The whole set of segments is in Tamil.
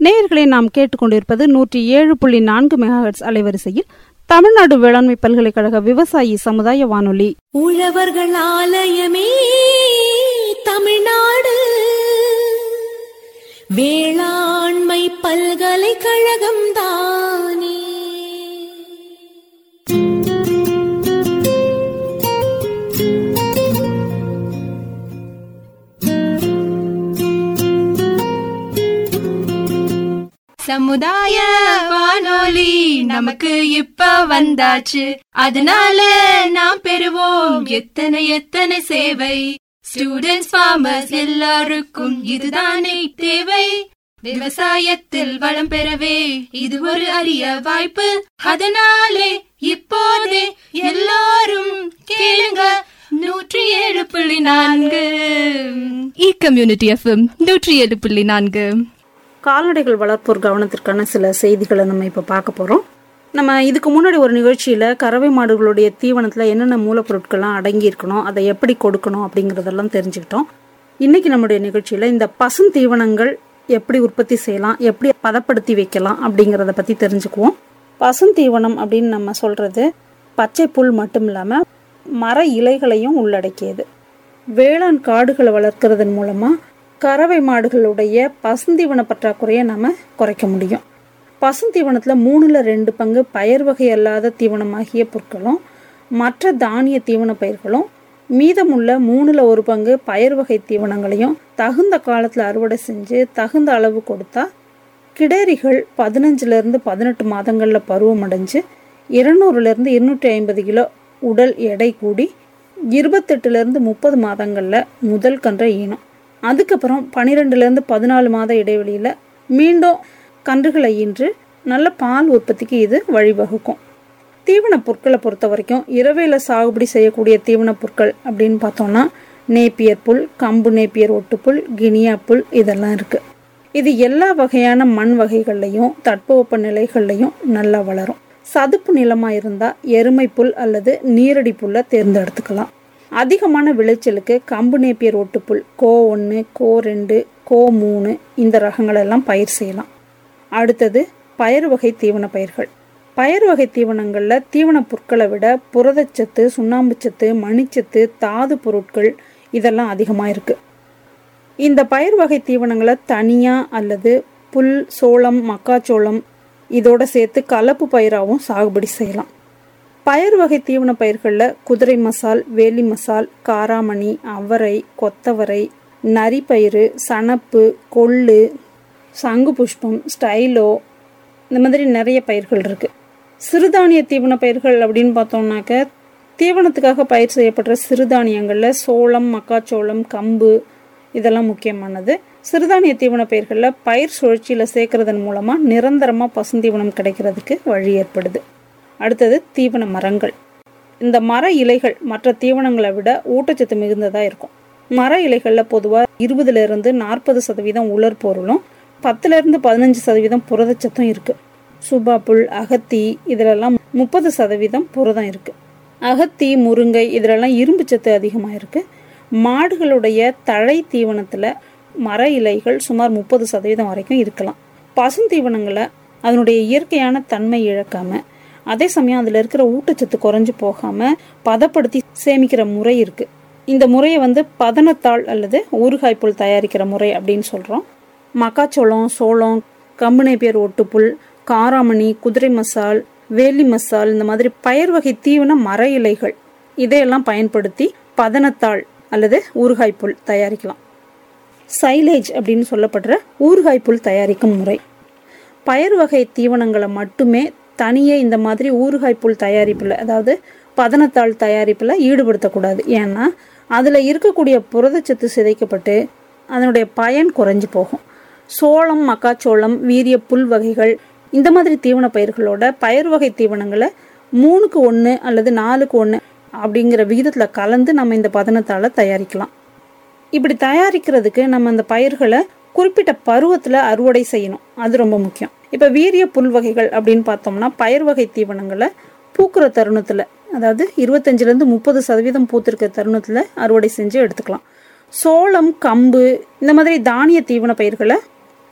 நேயர்களை நாம் கேட்டுக்கொண்டிருப்பது நூற்றி ஏழு புள்ளி நான்கு மெகாஹெட்ஸ் அலைவரிசையில் தமிழ்நாடு வேளாண்மை பல்கலைக்கழக விவசாயி சமுதாய வானொலி உழவர்கள் ஆலயமே தமிழ்நாடு வேளாண்மை பல்கலைக்கழகம் தானே சமுதாய வானொலி நமக்கு இப்ப வந்தாச்சு அதனால நாம் பெறுவோம் எத்தனை எத்தனை சேவை ஸ்டூடெண்ட்ஸ் ஃபார்மர்ஸ் எல்லாருக்கும் இதுதானே தேவை விவசாயத்தில் வளம் பெறவே இது ஒரு அரிய வாய்ப்பு அதனாலே இப்போதே எல்லாரும் கேளுங்க நூற்றி ஏழு புள்ளி நான்கு இ கம்யூனிட்டி எஃப்எம் நூற்றி ஏழு புள்ளி நான்கு கால்நடைகள் வளர்ப்போர் கவனத்திற்கான சில செய்திகளை நம்ம இப்போ பார்க்க போகிறோம் நம்ம இதுக்கு முன்னாடி ஒரு நிகழ்ச்சியில் கறவை மாடுகளுடைய தீவனத்தில் என்னென்ன மூலப்பொருட்கள்லாம் அடங்கி இருக்கணும் அதை எப்படி கொடுக்கணும் அப்படிங்கிறதெல்லாம் தெரிஞ்சுக்கிட்டோம் இன்னைக்கு நம்முடைய நிகழ்ச்சியில் இந்த பசும் தீவனங்கள் எப்படி உற்பத்தி செய்யலாம் எப்படி பதப்படுத்தி வைக்கலாம் அப்படிங்கிறத பற்றி தெரிஞ்சுக்குவோம் பசும் தீவனம் அப்படின்னு நம்ம சொல்கிறது பச்சை புல் மட்டும் இல்லாமல் மர இலைகளையும் உள்ளடக்கியது வேளாண் காடுகளை வளர்க்கறதன் மூலமாக கறவை மாடுகளுடைய பசுந்தீவன பற்றாக்குறையை நம்ம குறைக்க முடியும் பசுந்தீவனத்தில் மூணில் ரெண்டு பங்கு பயிர் வகை அல்லாத தீவனமாகிய பொருட்களும் மற்ற தானிய தீவன பயிர்களும் மீதமுள்ள மூணில் ஒரு பங்கு பயிர் வகை தீவனங்களையும் தகுந்த காலத்தில் அறுவடை செஞ்சு தகுந்த அளவு கொடுத்தா கிடேரிகள் பதினஞ்சுலேருந்து பதினெட்டு மாதங்களில் பருவம் அடைஞ்சு இருநூறுலேருந்து இருநூற்றி ஐம்பது கிலோ உடல் எடை கூடி இருபத்தெட்டுலேருந்து முப்பது மாதங்களில் முதல் கன்றை ஈனும் அதுக்கப்புறம் பன்னிரெண்டுலேருந்து பதினாலு மாத இடைவெளியில் மீண்டும் கன்றுகளை ஈன்று நல்ல பால் உற்பத்திக்கு இது வழிவகுக்கும் தீவனப் பொருட்களை பொறுத்த வரைக்கும் இரவையில் சாகுபடி செய்யக்கூடிய தீவனப் பொருட்கள் அப்படின்னு பார்த்தோம்னா நேப்பியர் புல் கம்பு நேப்பியர் ஒட்டுப்புல் கினியா புல் இதெல்லாம் இருக்குது இது எல்லா வகையான மண் வகைகள்லையும் தட்பவெப்ப நிலைகள்லையும் நல்லா வளரும் சதுப்பு நிலமாக இருந்தால் எருமை புல் அல்லது நீரடி புல்லை தேர்ந்தெடுத்துக்கலாம் அதிகமான விளைச்சலுக்கு கம்பு நேப்பியர் ஒட்டுப்புல் கோ ஒன்று கோ ரெண்டு கோ மூணு இந்த ரகங்களெல்லாம் பயிர் செய்யலாம் அடுத்தது பயறு வகை தீவன பயிர்கள் பயறு வகை தீவனங்களில் தீவனப் பொருட்களை விட புரதச்சத்து சுண்ணாம்புச்சத்து மணிச்சத்து தாது பொருட்கள் இதெல்லாம் அதிகமாக இருக்குது இந்த பயிர் வகை தீவனங்களை தனியாக அல்லது புல் சோளம் மக்காச்சோளம் இதோட சேர்த்து கலப்பு பயிராகவும் சாகுபடி செய்யலாம் பயிர் வகை தீவன பயிர்களில் குதிரை மசால் வேலி மசால் காராமணி அவரை கொத்தவரை நரிப்பயிறு சணப்பு கொள்ளு சங்கு புஷ்பம் ஸ்டைலோ இந்த மாதிரி நிறைய பயிர்கள் இருக்குது சிறுதானிய தீவன பயிர்கள் அப்படின்னு பார்த்தோம்னாக்க தீவனத்துக்காக பயிர் செய்யப்படுற சிறுதானியங்களில் சோளம் மக்காச்சோளம் கம்பு இதெல்லாம் முக்கியமானது சிறுதானிய தீவன பயிர்களில் பயிர் சுழற்சியில் சேர்க்கறதன் மூலமாக நிரந்தரமாக பசுந்தீவனம் கிடைக்கிறதுக்கு வழி ஏற்படுது அடுத்தது தீவன மரங்கள் இந்த மர இலைகள் மற்ற தீவனங்களை விட ஊட்டச்சத்து மிகுந்ததாக இருக்கும் மர இலைகளில் பொதுவாக இருபதுலேருந்து நாற்பது சதவீதம் உலர் பொருளும் பத்துலேருந்து பதினஞ்சு சதவீதம் புரதச்சத்தும் இருக்குது சுபா புல் அகத்தி இதிலெல்லாம் முப்பது சதவீதம் புரதம் இருக்குது அகத்தி முருங்கை இதிலெல்லாம் இரும்பு சத்து அதிகமாக இருக்குது மாடுகளுடைய தழை தீவனத்தில் மர இலைகள் சுமார் முப்பது சதவீதம் வரைக்கும் இருக்கலாம் பசுந்தீவனங்களை அதனுடைய இயற்கையான தன்மை இழக்காமல் அதே சமயம் அதில் இருக்கிற ஊட்டச்சத்து குறைஞ்சு போகாமல் பதப்படுத்தி சேமிக்கிற முறை இருக்குது இந்த முறையை வந்து பதனத்தாள் அல்லது ஊறுகாய் புல் தயாரிக்கிற முறை அப்படின்னு சொல்கிறோம் மக்காச்சோளம் சோளம் கம்புனேப்பியர் ஒட்டுப்புல் காராமணி குதிரை மசால் வேலி மசால் இந்த மாதிரி பயிர் வகை தீவன மர இலைகள் இதையெல்லாம் பயன்படுத்தி பதனத்தாள் அல்லது ஊறுகாய் புல் தயாரிக்கலாம் சைலேஜ் அப்படின்னு சொல்லப்படுற ஊறுகாய் புல் தயாரிக்கும் முறை பயிர் வகை தீவனங்களை மட்டுமே தனியே இந்த மாதிரி ஊறுகாய் புல் தயாரிப்பில் அதாவது பதனத்தாள் தயாரிப்பில் ஈடுபடுத்தக்கூடாது ஏன்னா அதில் இருக்கக்கூடிய புரதச்சத்து சிதைக்கப்பட்டு அதனுடைய பயன் குறைஞ்சு போகும் சோளம் மக்காச்சோளம் வீரிய புல் வகைகள் இந்த மாதிரி தீவன பயிர்களோட பயிர் வகை தீவனங்களை மூணுக்கு ஒன்று அல்லது நாலுக்கு ஒன்று அப்படிங்கிற விகிதத்தில் கலந்து நம்ம இந்த பதனத்தால் தயாரிக்கலாம் இப்படி தயாரிக்கிறதுக்கு நம்ம அந்த பயிர்களை குறிப்பிட்ட பருவத்தில் அறுவடை செய்யணும் அது ரொம்ப முக்கியம் இப்போ வீரிய புல் வகைகள் அப்படின்னு பார்த்தோம்னா பயிர் வகை தீவனங்களை பூக்கிற தருணத்தில் அதாவது இருபத்தஞ்சிலேருந்து முப்பது சதவீதம் பூத்திருக்க தருணத்தில் அறுவடை செஞ்சு எடுத்துக்கலாம் சோளம் கம்பு இந்த மாதிரி தானிய தீவன பயிர்களை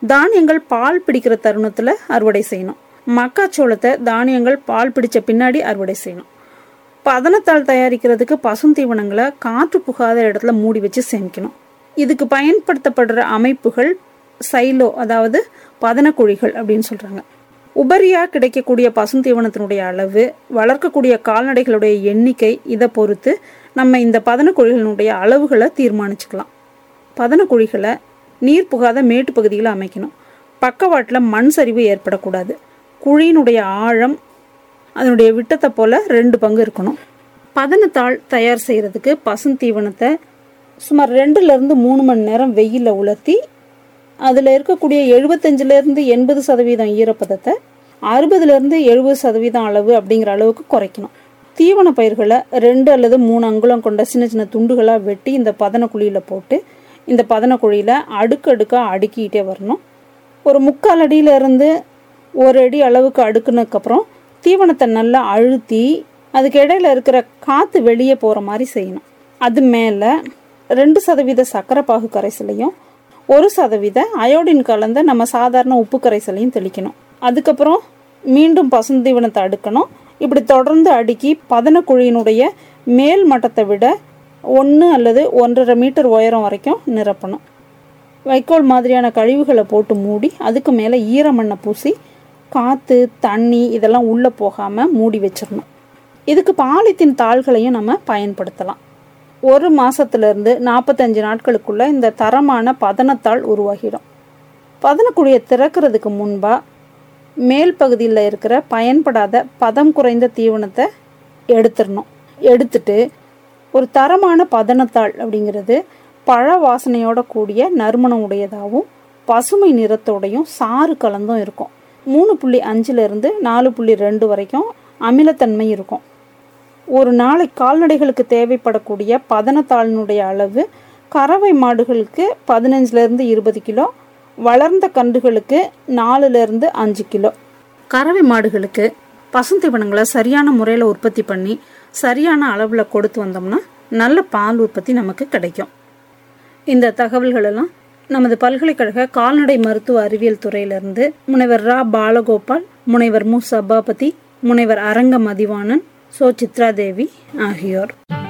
தானியங்கள் பால் பிடிக்கிற தருணத்தில் அறுவடை செய்யணும் மக்காச்சோளத்தை தானியங்கள் பால் பிடிச்ச பின்னாடி அறுவடை செய்யணும் பதனத்தாள் தயாரிக்கிறதுக்கு பசுந்தீவனங்களை காற்று புகாத இடத்துல மூடி வச்சு சேமிக்கணும் இதுக்கு பயன்படுத்தப்படுற அமைப்புகள் சைலோ அதாவது பதனக்குழிகள் அப்படின்னு சொல்கிறாங்க உபரியாக கிடைக்கக்கூடிய பசுந்தீவனத்தினுடைய அளவு வளர்க்கக்கூடிய கால்நடைகளுடைய எண்ணிக்கை இதை பொறுத்து நம்ம இந்த பதனக்குழிகளினுடைய அளவுகளை தீர்மானிச்சுக்கலாம் பதனக்குழிகளை நீர் புகாத மேட்டு பகுதியில் அமைக்கணும் பக்கவாட்டில் மண் சரிவு ஏற்படக்கூடாது குழியினுடைய ஆழம் அதனுடைய விட்டத்தை போல் ரெண்டு பங்கு இருக்கணும் பதனத்தாள் தயார் செய்கிறதுக்கு பசுந்தீவனத்தை சுமார் ரெண்டுலேருந்து மூணு மணி நேரம் வெயிலில் உலர்த்தி அதில் இருக்கக்கூடிய எழுபத்தஞ்சிலேருந்து எண்பது சதவீதம் ஈரப்பதத்தை அறுபதுலேருந்து எழுபது சதவீதம் அளவு அப்படிங்கிற அளவுக்கு குறைக்கணும் தீவன பயிர்களை ரெண்டு அல்லது மூணு அங்குலம் கொண்ட சின்ன சின்ன துண்டுகளாக வெட்டி இந்த பதனக்குழியில் போட்டு இந்த பதனக்குழியில் அடுக்கு அடுக்காக அடுக்கிக்கிட்டே வரணும் ஒரு முக்கால் அடியிலேருந்து ஒரு அடி அளவுக்கு அடுக்குனதுக்கப்புறம் தீவனத்தை நல்லா அழுத்தி அதுக்கு இடையில இருக்கிற காற்று வெளியே போகிற மாதிரி செய்யணும் அது மேலே ரெண்டு சதவீத சர்க்கரை பாகு கரைசலையும் ஒரு சதவீத அயோடின் கலந்த நம்ம சாதாரண உப்பு கரைசலையும் தெளிக்கணும் அதுக்கப்புறம் மீண்டும் பசுந்தீவனத்தை அடுக்கணும் இப்படி தொடர்ந்து அடுக்கி பதனக்குழியினுடைய மேல் மட்டத்தை விட ஒன்று அல்லது ஒன்றரை மீட்டர் உயரம் வரைக்கும் நிரப்பணும் வைக்கோல் மாதிரியான கழிவுகளை போட்டு மூடி அதுக்கு மேலே ஈரமண்ணை பூசி காற்று தண்ணி இதெல்லாம் உள்ளே போகாமல் மூடி வச்சிடணும் இதுக்கு பாலித்தீன் தாள்களையும் நம்ம பயன்படுத்தலாம் ஒரு மாதத்துலேருந்து நாற்பத்தஞ்சு நாட்களுக்குள்ளே இந்த தரமான பதனத்தாள் உருவாகிடும் பதனக்குழியை திறக்கிறதுக்கு முன்பாக மேல் பகுதியில் இருக்கிற பயன்படாத பதம் குறைந்த தீவனத்தை எடுத்துடணும் எடுத்துட்டு ஒரு தரமான பதனத்தாள் அப்படிங்கிறது பழ வாசனையோட கூடிய நறுமணம் உடையதாகவும் பசுமை நிறத்தோடையும் சாறு கலந்தும் இருக்கும் மூணு புள்ளி அஞ்சுலேருந்து நாலு புள்ளி ரெண்டு வரைக்கும் அமிலத்தன்மை இருக்கும் ஒரு நாளை கால்நடைகளுக்கு தேவைப்படக்கூடிய பதனத்தாளினுடைய அளவு கறவை மாடுகளுக்கு பதினஞ்சுலேருந்து இருபது கிலோ வளர்ந்த கன்றுகளுக்கு நாலுலேருந்து அஞ்சு கிலோ கறவை மாடுகளுக்கு பசுந்தீவனங்களை சரியான முறையில் உற்பத்தி பண்ணி சரியான அளவில் கொடுத்து வந்தோம்னா நல்ல பால் உற்பத்தி நமக்கு கிடைக்கும் இந்த தகவல்களெல்லாம் நமது பல்கலைக்கழக கால்நடை மருத்துவ அறிவியல் துறையிலிருந்து முனைவர் ரா பாலகோபால் முனைவர் மு சபாபதி முனைவர் அரங்க மதிவாணன் சோ சித்ரா தேவி ஆகியோர்